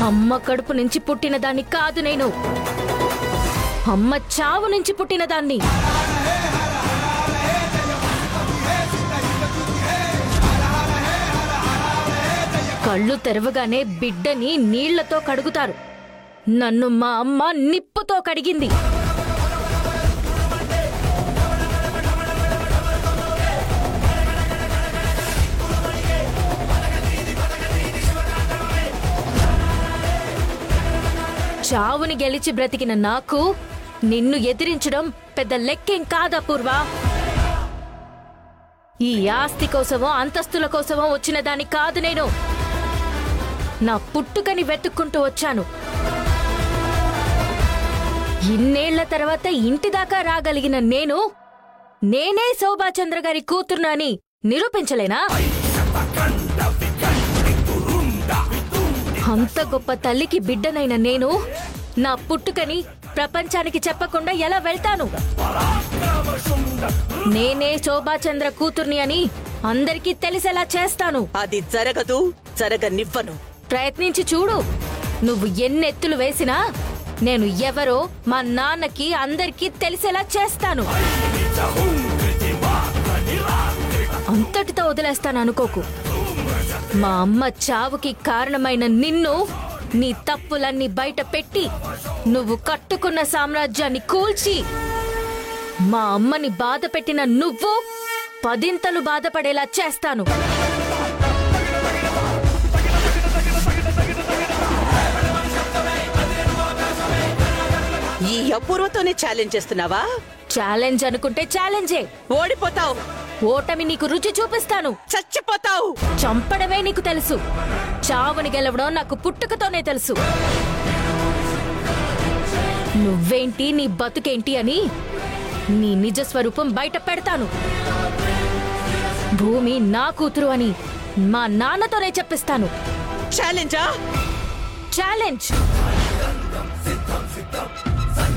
అమ్మ కడుపు నుంచి పుట్టిన దాన్ని కాదు నేను అమ్మ చావు నుంచి పుట్టిన దాన్ని కళ్ళు తెరవగానే బిడ్డని నీళ్లతో కడుగుతారు నన్ను మా అమ్మ నిప్పుతో కడిగింది చావుని గెలిచి బ్రతికిన నాకు నిన్ను ఎదిరించడం పెద్ద లెక్కేం కాదా పూర్వ ఈ ఆస్తి కోసమో అంతస్తుల కోసమో వచ్చిన దాన్ని కాదు నేను నా పుట్టుకని వెతుక్కుంటూ వచ్చాను ఇన్నేళ్ల తర్వాత ఇంటి దాకా రాగలిగిన నేను నేనే శోభాచంద్ర గారి కూతురునా అని నిరూపించలేనా అంత గొప్ప తల్లికి బిడ్డనైన నేను నా పుట్టుకని ప్రపంచానికి చెప్పకుండా ఎలా వెళ్తాను నేనే శోభాచంద్ర కూతుర్ని అని అందరికీ తెలిసేలా చేస్తాను అది జరగదు జరగనివ్వను ప్రయత్నించి చూడు నువ్వు ఎన్నెత్తులు వేసినా నేను ఎవరో మా నాన్నకి అందరికీ తెలిసేలా చేస్తాను అంతటితో వదిలేస్తాను అనుకోకు మా అమ్మ చావుకి కారణమైన నిన్ను నీ తప్పులన్నీ బయట పెట్టి నువ్వు కట్టుకున్న సామ్రాజ్యాన్ని కూల్చి మా అమ్మని బాధ పెట్టిన నువ్వు పదింతలు బాధపడేలా చేస్తాను ఈ అపూర్వతోనే ఛాలెంజ్ చేస్తున్నావా ఛాలెంజ్ అనుకుంటే ఛాలెంజే ఓడిపోతావు ఓటమి నీకు రుచి చూపిస్తాను చచ్చిపోతావు చంపడమే నీకు తెలుసు చావుని గెలవడం నాకు పుట్టుకతోనే తెలుసు నువ్వేంటి నీ బతుకేంటి అని నీ నిజ స్వరూపం బయట పెడతాను భూమి నా కూతురు అని మా నాన్నతోనే చెప్పిస్తాను ఛాలెంజా ఛాలెంజ్